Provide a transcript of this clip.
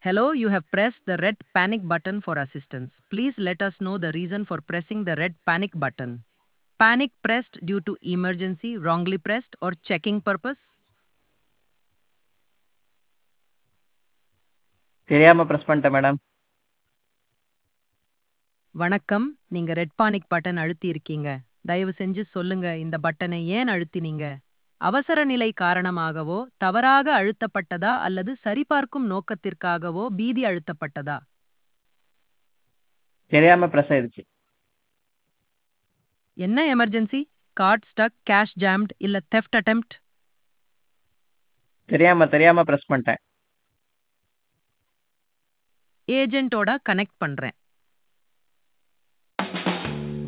Hello, you have pressed the red panic button for assistance. Please let us know the reason for pressing the red panic button. Panic pressed due to emergency, wrongly pressed, or checking purpose? தெரியாம press பண்ணிட்டேன் madam வணக்கம் நீங்க red panic button அழுத்தி இருக்கீங்க தயவு செஞ்சு சொல்லுங்க இந்த பட்டனை ஏன் அழுத்தினீங்க அவசர நிலை காரணமாகவோ தவறாக அழுத்தப்பட்டதா அல்லது சரிபார்க்கும் நோக்கத்திற்காகவோ பீதி அழுத்தப்பட்டதா தெரியாம ப்ரெஸ் ஆயிடுச்சு என்ன emergency card stuck cash jammed இல்ல தெஃப்ட் அட்டெம்ப்ட் தெரியாம தெரியாம ப்ரெஸ் பண்ணிட்டேன் ஏஜென்ட்டோட கனெக்ட் பண்றேன்